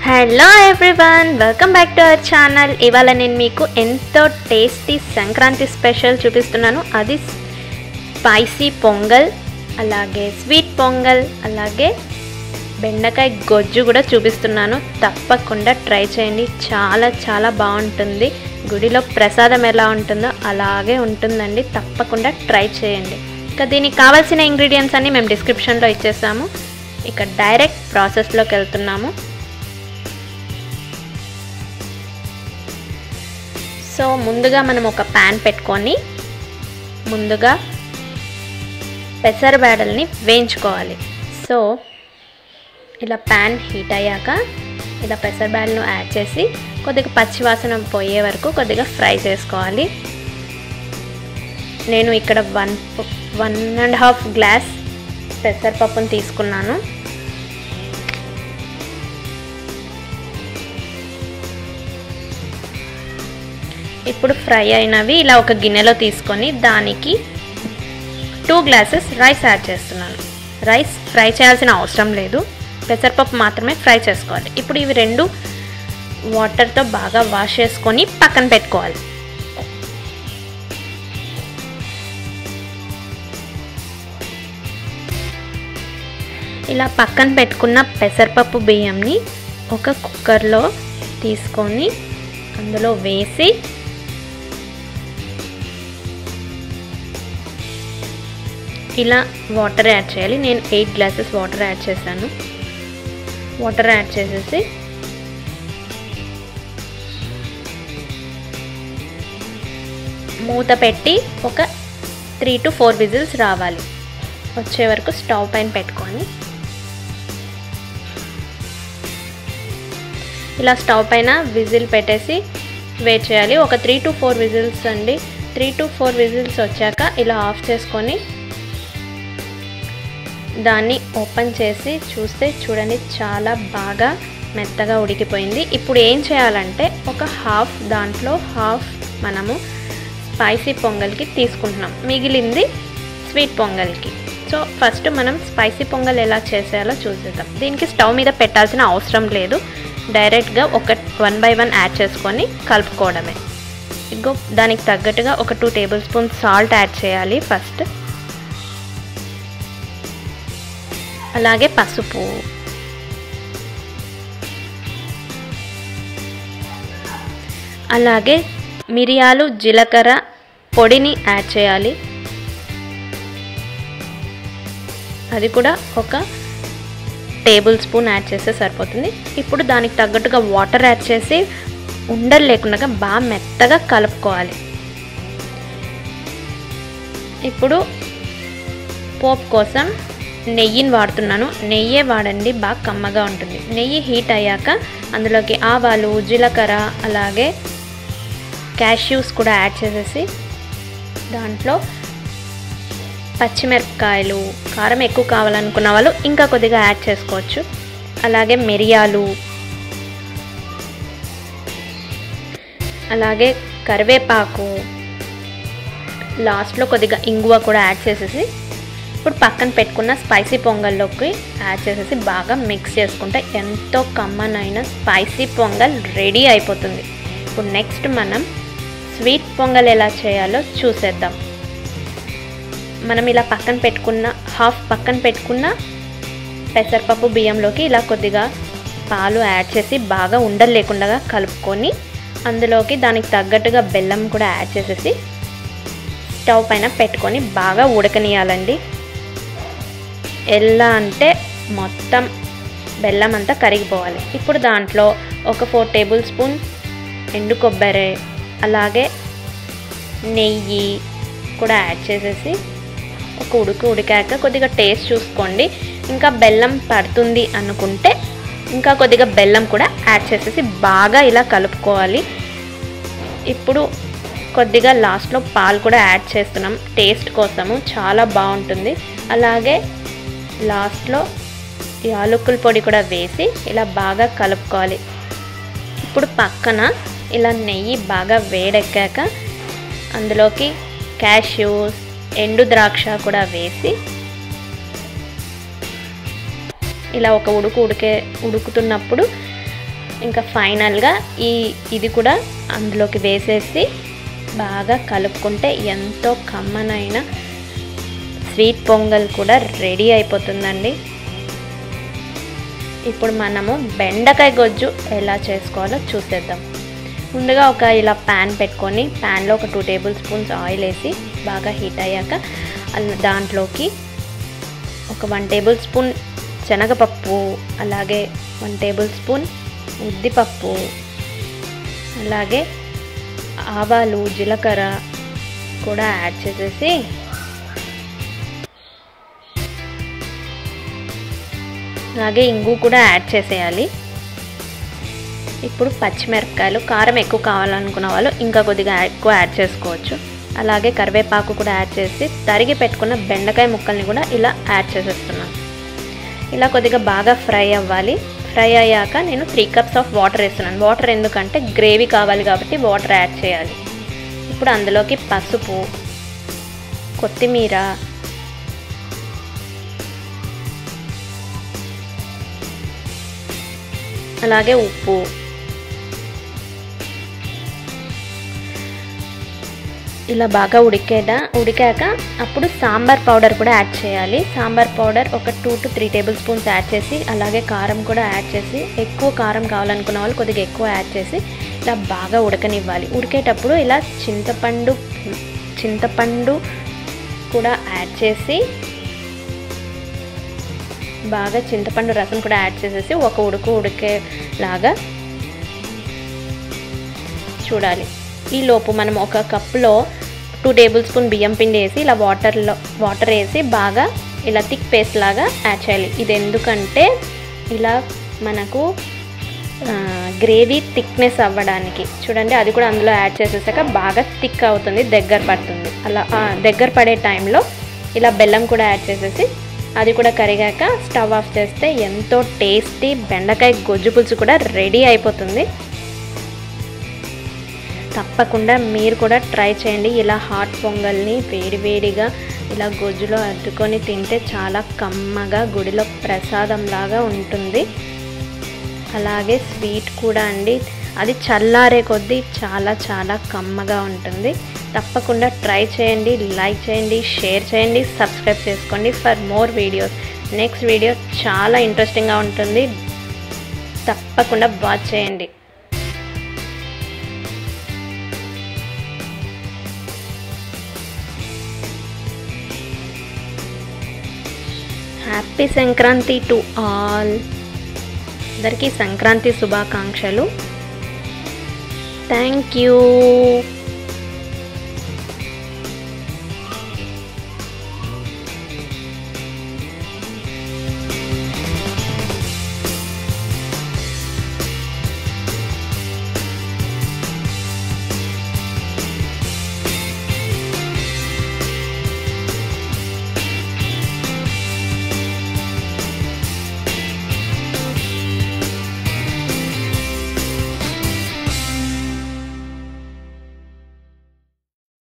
hello everyone welcome back to our channel ఇవాళ నేను మీకు ఎంతో టేస్టీ సంక్రాంతి స్పెషల్ చూపిస్తున్నాను అది స్పైసీ పొంగల్ అలాగే స్వీట్ పొంగల్ అలాగే బెండకాయ గొజ్జు కూడా చూపిస్తున్నాను తప్పకుండా ట్రై చేయండి చాలా చాలా బాగుంటుంది గుడిలో ప్రసాదం ఎలా ఉంటుందో అలాగే ఉంటుందండి తప్పకుండా ట్రై చేయండి ఇక దీనికి కావాల్సిన ఇంగ్రీడియంట్స్ అన్ని మేము డిస్క్రిప్షన్లో ఇచ్చేసాము ఇక డైరెక్ట్ ప్రాసెస్లోకి వెళ్తున్నాము సో ముందుగా మనం ఒక ప్యాన్ పెట్టుకొని ముందుగా పెసరబేడల్ని వేయించుకోవాలి సో ఇలా ప్యాన్ హీట్ అయ్యాక ఇలా పెసరబేడలను యాడ్ చేసి కొద్దిగా పచ్చివాసన పోయే వరకు కొద్దిగా ఫ్రై చేసుకోవాలి నేను ఇక్కడ one one and half glass పెసరపప్పును తీసుకున్నాను ఇప్పుడు ఫ్రై అయినవి ఇలా ఒక గిన్నెలో తీసుకొని దానికి టూ గ్లాసెస్ రైస్ యాడ్ చేస్తున్నాను రైస్ ఫ్రై చేయాల్సిన అవసరం లేదు పెసరపప్పు మాత్రమే ఫ్రై చేసుకోవాలి ఇప్పుడు ఇవి రెండు వాటర్తో బాగా వాష్ చేసుకొని పక్కన పెట్టుకోవాలి ఇలా పక్కన పెట్టుకున్న పెసరపప్పు బియ్యంని ఒక కుక్కర్లో తీసుకొని అందులో వేసి ఇలా వాటర్ యాడ్ చేయాలి నేను ఎయిట్ గ్లాసెస్ వాటర్ యాడ్ చేశాను వాటర్ యాడ్ చేసేసి మూత పెట్టి ఒక త్రీ టు ఫోర్ విజిల్స్ రావాలి వచ్చే వరకు స్టవ్ పైన పెట్టుకొని ఇలా స్టవ్ పైన విజిల్ పెట్టేసి వెయిట్ చేయాలి ఒక త్రీ టు ఫోర్ విజిల్స్ అండి త్రీ టు ఫోర్ విజిల్స్ వచ్చాక ఇలా ఆఫ్ చేసుకొని దాన్ని ఓపెన్ చేసి చూస్తే చూడండి చాలా బాగా మెత్తగా ఉడికిపోయింది ఇప్పుడు ఏం చేయాలంటే ఒక హాఫ్ దాంట్లో హాఫ్ మనము స్పైసీ పొంగల్కి తీసుకుంటున్నాం మిగిలింది స్వీట్ పొంగల్కి సో ఫస్ట్ మనం స్పైసీ పొంగల్ ఎలా చేసేయాలో చూసేద్దాం దీనికి స్టవ్ మీద పెట్టాల్సిన అవసరం లేదు డైరెక్ట్గా ఒక వన్ బై వన్ యాడ్ చేసుకొని కలుపుకోవడమే ఇంకో దానికి తగ్గట్టుగా ఒక two tablespoon salt add చేయాలి ఫస్ట్ అలాగే పసుపు అలాగే మిరియాలు జీలకర్ర పొడిని యాడ్ చేయాలి అది కూడా ఒక టేబుల్ స్పూన్ యాడ్ చేస్తే సరిపోతుంది ఇప్పుడు దానికి తగ్గట్టుగా వాటర్ యాడ్ చేసి ఉండలు లేకుండా బాగా మెత్తగా కలుపుకోవాలి ఇప్పుడు పోప్ కోసం నెయ్యిని వాడుతున్నాను నెయ్యే వాడండి బాగా కమ్మగా ఉంటుంది నెయ్యి హీట్ అయ్యాక అందులోకి ఆవాలు జీలకర్ర అలాగే క్యాష్యూస్ కూడా యాడ్ చేసేసి దాంట్లో పచ్చిమిరపకాయలు కారం ఎక్కువ కావాలనుకున్న వాళ్ళు ఇంకా కొద్దిగా యాడ్ చేసుకోవచ్చు అలాగే మిరియాలు అలాగే కరివేపాకు లాస్ట్లో కొద్దిగా ఇంగువ కూడా యాడ్ చేసేసి ఇప్పుడు పక్కన పెట్టుకున్న స్పైసీ పొంగల్లోకి యాడ్ చేసేసి బాగా మిక్స్ చేసుకుంటే ఎంతో కమ్మనైన స్పైసీ పొంగల్ రెడీ అయిపోతుంది ఇప్పుడు నెక్స్ట్ మనం స్వీట్ పొంగల్ ఎలా చేయాలో చూసేద్దాం మనం ఇలా పక్కన పెట్టుకున్న హాఫ్ పక్కన పెట్టుకున్న పెసరపప్పు బియ్యంలోకి ఇలా కొద్దిగా పాలు యాడ్ చేసి బాగా ఉండలు లేకుండా కలుపుకొని అందులోకి దానికి తగ్గట్టుగా బెల్లం కూడా యాడ్ చేసేసి స్టవ్ పైన పెట్టుకొని బాగా ఉడకనియాలండి ఎలా అంటే మొత్తం బెల్లం అంతా కరిగిపోవాలి ఇప్పుడు దాంట్లో ఒక ఫోర్ టేబుల్ స్పూన్ ఎండు కొబ్బరి అలాగే నెయ్యి కూడా యాడ్ చేసేసి ఒక ఉడుకు ఉడికాక కొద్దిగా టేస్ట్ చూసుకోండి ఇంకా బెల్లం పడుతుంది అనుకుంటే ఇంకా కొద్దిగా బెల్లం కూడా యాడ్ చేసేసి బాగా ఇలా కలుపుకోవాలి ఇప్పుడు కొద్దిగా లాస్ట్లో పాలు కూడా యాడ్ చేస్తున్నాం టేస్ట్ కోసము చాలా బాగుంటుంది అలాగే లాస్ట్లో యాలకుల పొడి కూడా వేసి ఇలా బాగా కలుపుకోవాలి ఇప్పుడు పక్కన ఇలా నెయ్యి బాగా వేడెక్కాక అందులోకి క్యాష్యూస్ ఎండు ద్రాక్ష కూడా వేసి ఇలా ఒక ఉడుకు ఉడికే ఉడుకుతున్నప్పుడు ఇంకా ఫైనల్గా ఈ ఇది కూడా అందులోకి వేసేసి బాగా కలుపుకుంటే ఎంతో కమ్మనైన స్వీట్ పొంగల్ కూడా రెడీ అయిపోతుందండి ఇప్పుడు మనము బెండకాయ గొజ్జు ఎలా చేసుకోవాలో చూసేద్దాం ముందుగా ఒక ఇలా ప్యాన్ పెట్టుకొని ప్యాన్లో ఒక టూ టేబుల్ స్పూన్స్ ఆయిల్ వేసి బాగా హీట్ అయ్యాక అల్ల- దాంట్లోకి ఒక వన్ టేబుల్ స్పూన్ శనగపప్పు అలాగే వన్ టేబుల్ స్పూన్ ఉద్దిపప్పు అలాగే ఆవాలు జీలకర్ర కూడా యాడ్ చేసేసి అలాగే ఇంగు కూడా యాడ్ చేసేయాలి ఇప్పుడు పచ్చిమిరపకాయలు కారం ఎక్కువ కావాలనుకున్న వాళ్ళు ఇంకా కొద్దిగా ఎక్కువ యాడ్ చేసుకోవచ్చు అలాగే కరివేపాకు కూడా యాడ్ చేసి తరిగి పెట్టుకున్న బెండకాయ ముక్కల్ని కూడా ఇలా యాడ్ చేసేస్తున్నాను ఇలా కొద్దిగా బాగా ఫ్రై అవ్వాలి ఫ్రై అయ్యాక నేను త్రీ కప్స్ ఆఫ్ వాటర్ వేస్తున్నాను వాటర్ ఎందుకంటే గ్రేవీ కావాలి కాబట్టి వాటర్ యాడ్ చేయాలి ఇప్పుడు అందులోకి పసుపు కొత్తిమీర అలాగే ఉప్పు ఇలా బాగా ఉడికేదా ఉడికాక అప్పుడు సాంబార్ పౌడర్ కూడా యాడ్ చేయాలి సాంబార్ పౌడర్ ఒక two to three tablespoons add చేసి అలాగే కారం కూడా యాడ్ చేసి ఎక్కువ కారం కావాలనుకున్న వాళ్ళు కొద్దిగా ఎక్కువ యాడ్ చేసి ఇలా బాగా ఉడకనివ్వాలి ఉడికేటప్పుడు ఇలా చింతపండు చింతపండు కూడా యాడ్ చేసి బాగా చింతపండు రసం కూడా యాడ్ చేసేసి ఒక ఉడుకు ఉడికేలాగా చూడాలి ఈ లోపు మనం ఒక కప్పులో టూ టేబుల్ స్పూన్ బియ్యం పిండి వేసి ఇలా వాటర్లో వాటర్ వేసి బాగా ఇలా థిక్ పేస్ట్ లాగా యాడ్ చేయాలి ఇది ఎందుకంటే ఇలా మనకు గ్రేవీ థిక్నెస్ అవ్వడానికి చూడండి అది కూడా అందులో యాడ్ చేసేసాక బాగా థిక్ అవుతుంది దగ్గర పడుతుంది అలా ఆ, దగ్గర పడే టైంలో ఇలా బెల్లం కూడా యాడ్ చేసేసి అది కూడా కరిగాక స్టవ్ ఆఫ్ చేస్తే ఎంతో టేస్టీ బెండకాయ గొజ్జు పులుసు కూడా రెడీ అయిపోతుంది తప్పకుండా మీరు కూడా ట్రై చేయండి ఇలా హాట్ పొంగల్ని వేడివేడిగా ఇలా గొజ్జులో అద్దుకొని తింటే చాలా కమ్మగా గుడిలో ప్రసాదంలాగా ఉంటుంది అలాగే స్వీట్ కూడా అండి అది చల్లారే కొద్దీ చాలా చాలా కమ్మగా ఉంటుంది తప్పకుండా ట్రై చేయండి లైక్ చేయండి షేర్ చేయండి సబ్స్క్రైబ్ చేసుకోండి for more videos next video చాలా ఇంట్రెస్టింగ్గా ఉంటుంది తప్పకుండా వాచ్ చేయండి హ్యాపీ సంక్రాంతి టు ఆల్ అందరికీ సంక్రాంతి శుభాకాంక్షలు థ్యాంక్ యూ